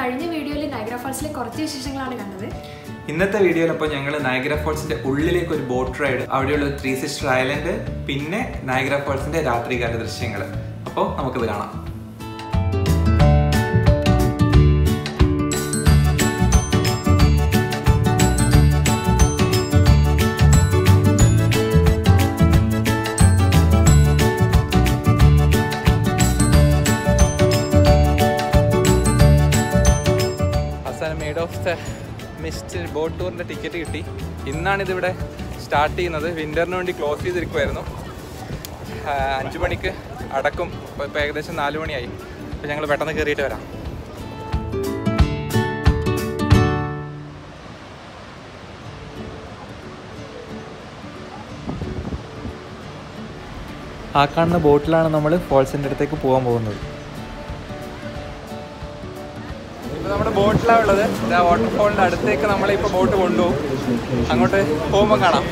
കഴിഞ്ഞ വീഡിയോയിൽ നൈഗ്ര ഫാൾസിലെ കുറച്ച് വിശേഷങ്ങളാണ് കണ്ടത് ഇന്നത്തെ വീഡിയോയിൽ അപ്പോൾ ഞങ്ങൾ നയഗ്ര ഫോൾസിന്റെ ഉള്ളിലേക്ക് ഒരു ബോട്ട് റൈഡ് അവിടെയുള്ള ത്രീ സിസ്റ്റർ ഐലൻഡ് പിന്നെ നയഗ്ര ഫോൾസിന്റെ രാത്രികാല ദൃശ്യങ്ങൾ അപ്പോൾ നമുക്കിത് കാണാം അവസാനം Maid of the Mist boat ടൂറിൻ്റെ ടിക്കറ്റ് കിട്ടി ഇന്നാണ് ഇതിവിടെ സ്റ്റാർട്ട് ചെയ്യുന്നത് വിൻ്ററിന് വേണ്ടി ക്ലോസ് ചെയ്തിരിക്കുമായിരുന്നു അഞ്ച് മണിക്ക് അടക്കും ഇപ്പോൾ ഇപ്പോൾ ഏകദേശം നാല് മണിയായി അപ്പോൾ ഞങ്ങൾ പെട്ടെന്ന് കയറിയിട്ട് വരാം ആ കാണുന്ന ബോട്ടിലാണ് നമ്മൾ ഫോൾസിൻ്റെ അടുത്തേക്ക് പോകാൻ പോകുന്നത് ഇപ്പൊ നമ്മുടെ ബോട്ടിലാണ് ഉള്ളത് ഇതാ വാട്ടർഫോളിന്റെ അടുത്തേക്ക് നമ്മളെ ഇപ്പൊ ബോട്ട് കൊണ്ടുപോകും അങ്ങോട്ട് പോകുമ്പോൾ കാണാം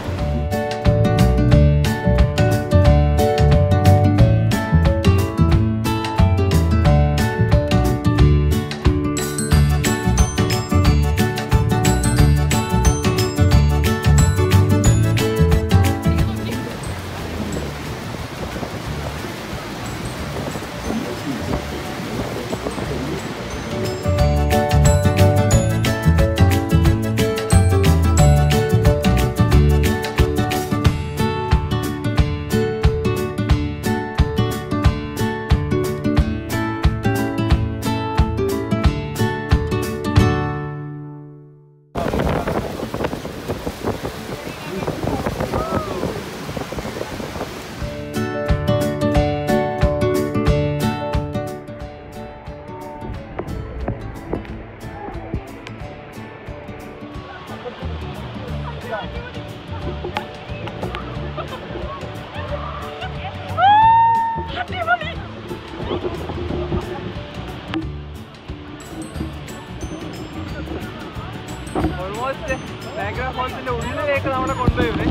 ഓൾമോസ്റ്റ് നയഗ്ര ഫോൾസിന്റെ ഉള്ളിലേക്ക് നമ്മളെ കൊണ്ടുപോയി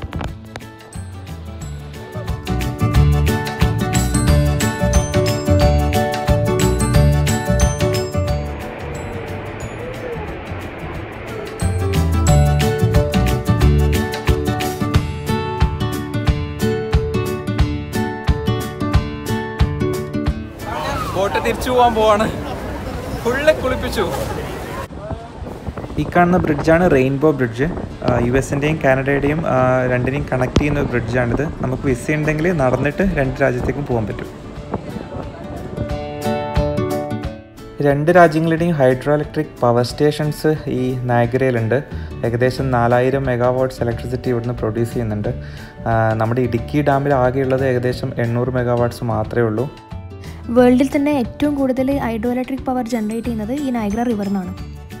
ബോട്ട് തിരിച്ചു പോകാൻ പോവാണ് ഫുള്ള് കുളിപ്പിച്ചു ഈ കാണുന്ന ബ്രിഡ്ജാണ് റെയിൻബോ ബ്രിഡ്ജ് യു എസിൻ്റെയും കാനഡയുടെയും ആ, രണ്ടിനെയും കണക്ട് ചെയ്യുന്ന ഒരു ബ്രിഡ്ജാണിത് നമുക്ക് വിസ ഉണ്ടെങ്കിൽ നടന്നിട്ട് രണ്ട് രാജ്യത്തേക്കും പോകാൻ പറ്റും രണ്ട് രാജ്യങ്ങളുടെയും ഹൈഡ്രോ ഇലക്ട്രിക് പവർ സ്റ്റേഷൻസ് ഈ നാഗരയിലുണ്ട് ഏകദേശം നാലായിരം മെഗാവാട്ട്സ് ഇലക്ട്രിസിറ്റി ഇവിടുന്ന് പ്രൊഡ്യൂസ് ചെയ്യുന്നുണ്ട് ആ, നമ്മുടെ ഇടുക്കി ഡാമിൽ ആകെയുള്ളത് ഏകദേശം എണ്ണൂറ് മെഗാവാട്ട്സ് മാത്രമേ ഉള്ളൂ വേൾഡിൽ തന്നെ ഏറ്റവും കൂടുതൽ ഹൈഡ്രോ ഇലക്ട്രിക് പവർ ജനറേറ്റ് ചെയ്യുന്നത് ഈ നൈഗ്ര റിവറിനാണ്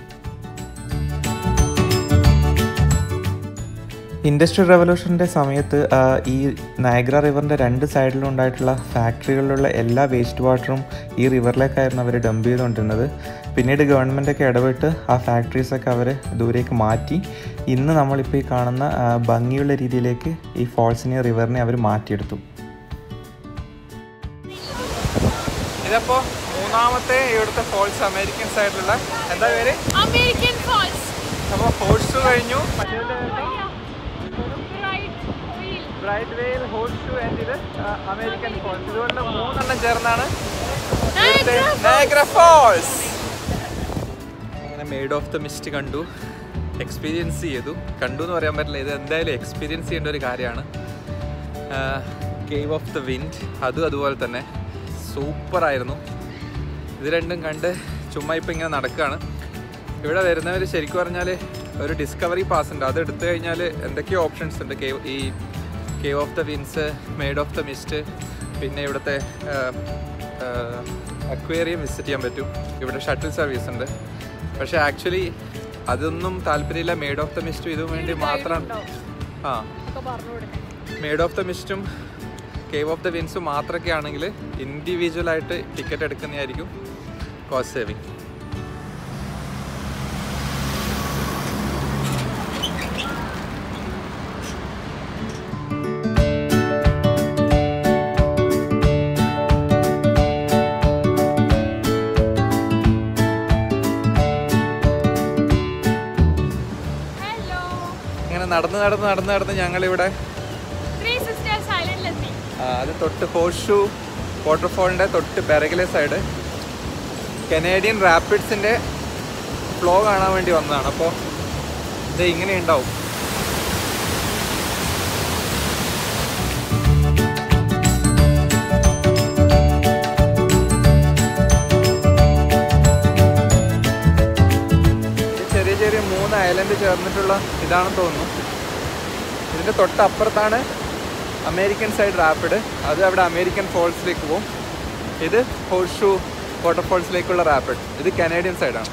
ഇൻഡസ്ട്രിയൽ റെവല്യൂഷൻ്റെ സമയത്ത് ആ, ഈ നയഗ്ര റിവറിൻ്റെ രണ്ട് സൈഡിലും ഉണ്ടായിട്ടുള്ള ഫാക്ടറികളിലുള്ള എല്ലാ വേസ്റ്റ് വാട്ടറും ഈ റിവറിലേക്കായിരുന്നു അവർ ഡംപ് ചെയ്തുകൊണ്ടിരുന്നത് പിന്നീട് ഗവൺമെൻറ്റൊക്കെ ഇടപെട്ട് ആ ഫാക്ടറീസൊക്കെ അവർ ദൂരേക്ക് മാറ്റി ഇന്ന് നമ്മളിപ്പോൾ ഈ കാണുന്ന ആ, ഭംഗിയുള്ള രീതിയിലേക്ക് ഈ ഫോൾസിനെ റിവറിനെ അവർ മാറ്റിയെടുത്തു ഇതപ്പോൾ മൂന്നാമത്തെ ഇവിടുത്തെ ഫോൾസ് അമേരിക്കൻ സൈഡിലുള്ള എന്താ പേര് American Falls. അപ്പോൾ ഫോൾസ് കഴിഞ്ഞു Right wheel. Bridal Veil horse and ഇത് അമേരിക്കൻ ഫോൾസ് ഇതുകൊണ്ട് മൂന്നെണ്ണം ചേർന്നാണ് Niagara ഫോൾസ് അങ്ങനെ മെയ്ഡ് ഓഫ് ദ മിസ്റ്റ് കണ്ടു എക്സ്പീരിയൻസ് ചെയ്തു കണ്ടു എന്ന് പറയാൻ പറ്റില്ല ഇത് എന്തായാലും എക്സ്പീരിയൻസ് ചെയ്യേണ്ട ഒരു കാര്യമാണ് കേവ് ഓഫ് ദ വിൻഡ് അതും അതുപോലെ തന്നെ സൂപ്പറായിരുന്നു ഇത് രണ്ടും കണ്ട് ചുമ്മാ ഇപ്പം ഇങ്ങനെ നടക്കുകയാണ് ഇവിടെ വരുന്നവർ ശരിക്കും പറഞ്ഞാൽ ഒരു ഡിസ്കവറി പാസ് ഉണ്ട് അത് എടുത്തു കഴിഞ്ഞാൽ എന്തൊക്കെയോ ഓപ്ഷൻസ് ഉണ്ട് കേവ് ഈ Cave of the Winds Maid of the Mist പിന്നെ ഇവിടുത്തെ അക്വേറിയം വിസിറ്റ് ചെയ്യാൻ പറ്റും ഇവിടെ ഷട്ടിൽ സർവീസ് ഉണ്ട് പക്ഷേ ആക്ച്വലി അതൊന്നും താല്പര്യമില്ല മെയ്ഡ് ഓഫ് ദ മിസ്റ്റും ഇതും വേണ്ടി മാത്രം ആ മെയ്ഡ് ഓഫ് ദ മിസ്റ്റും കേവ് ഓഫ് ദ വിൻസും മാത്രമൊക്കെ ആണെങ്കിൽ ഇൻഡിവിജ്വൽ ആയിട്ട് ടിക്കറ്റ് എടുക്കുന്നതായിരിക്കും കോസ്റ്റ് സേവിങ് നടന്ന് നടന്ന് നടന്ന് നടന്ന് ഞങ്ങളിവിടെ Three Sisters Island Lassi. ആ, അത് തൊട്ട് ഹോഷു വാട്ടർഫോളിൻ്റെ തൊട്ട് പിറകിലെ സൈഡ് കനേഡിയൻ റാപ്പിഡ്സിൻ്റെ ഫ്ലോ കാണാൻ വേണ്ടി വന്നതാണ് അപ്പോൾ ഇത് ഇങ്ങനെ ഉണ്ടാവും ഇത് ചെറിയ ചെറിയ മൂന്ന് ഐലൻഡ് ചേർന്നിട്ടുള്ള ഇതാണെന്ന് തോന്നുന്നു ഇതിൻ്റെ തൊട്ടപ്പുറത്താണ് അമേരിക്കൻ സൈഡ് റാപ്പിഡ് അത് അവിടെ അമേരിക്കൻ ഫോൾസിലേക്ക് പോകും ഇത് ഹോർഷു വാട്ടർഫോൾസിലേക്കുള്ള റാപ്പിഡ് ഇത് കനേഡിയൻ സൈഡാണ്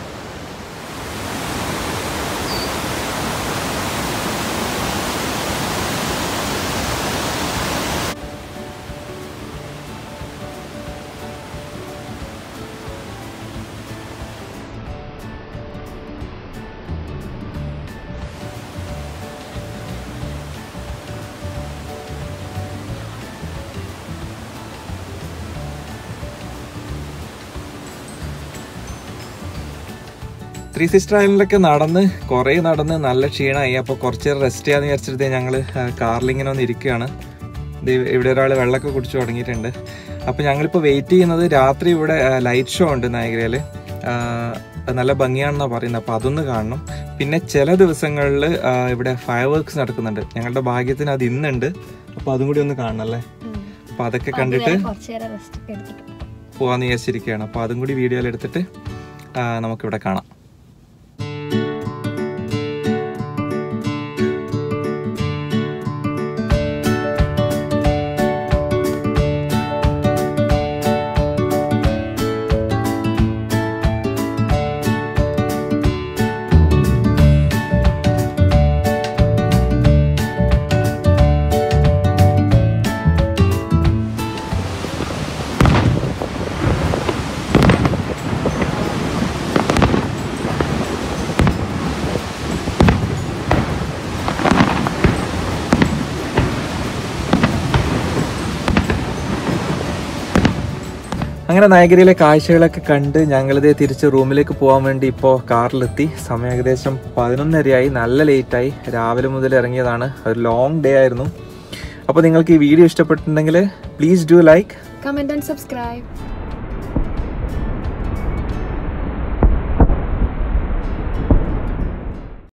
ത്രീ സിസ്റ്റർ ഐലൻഡിലൊക്കെ നടന്ന് കുറേ നടന്ന് നല്ല ക്ഷീണമായി അപ്പോൾ കുറച്ച് നേരം റെസ്റ്റ് ചെയ്യാന്ന് വിചാരിച്ചിട്ട് ഞങ്ങൾ കാറിലിങ്ങനെ ഒന്ന് ഇരിക്കുകയാണ് ദേ ഇവിടെ ഒരാൾ വെള്ളമൊക്കെ കുടിച്ചു തുടങ്ങിയിട്ടുണ്ട് അപ്പോൾ ഞങ്ങളിപ്പോൾ വെയിറ്റ് ചെയ്യുന്നത് രാത്രി ഇവിടെ ലൈറ്റ് ഷോ ഉണ്ട് നായകരയിൽ നല്ല ഭംഗിയാണെന്നാണ് പറയുന്നത് അപ്പോൾ അതൊന്ന് കാണണം പിന്നെ ചില ദിവസങ്ങളിൽ ഇവിടെ ഫയർ വർക്ക്സ് നടക്കുന്നുണ്ട് ഞങ്ങളുടെ ഭാഗ്യത്തിന് അത് ഇന്നുണ്ട് അപ്പോൾ അതും കൂടി ഒന്ന് കാണണം അല്ലേ അപ്പോൾ അതൊക്കെ കണ്ടിട്ട് കുറച്ച് നേരം റെസ്റ്റ് ഒക്കെ എടുത്തിട്ട് പോകാന്ന് വിചാരിച്ചിരിക്കുകയാണ് അപ്പോൾ അതും കൂടി വീഡിയോയിൽ എടുത്തിട്ട് ആ, നമുക്കിവിടെ കാണാം അങ്ങനെ നയഗരിയിലെ കാഴ്ചകളൊക്കെ കണ്ട് ഞങ്ങളിത് തിരിച്ച് റൂമിലേക്ക് പോകാൻ വേണ്ടി ഇപ്പോൾ കാറിലെത്തി സമയം ഏകദേശം പതിനൊന്നരയായി നല്ല ലേറ്റായി രാവിലെ മുതൽ ഇറങ്ങിയതാണ് ഒരു ലോങ് ഡേ ആയിരുന്നു അപ്പോൾ നിങ്ങൾക്ക് ഈ വീഡിയോ ഇഷ്ടപ്പെട്ടിട്ടുണ്ടെങ്കിൽ please do like comment and subscribe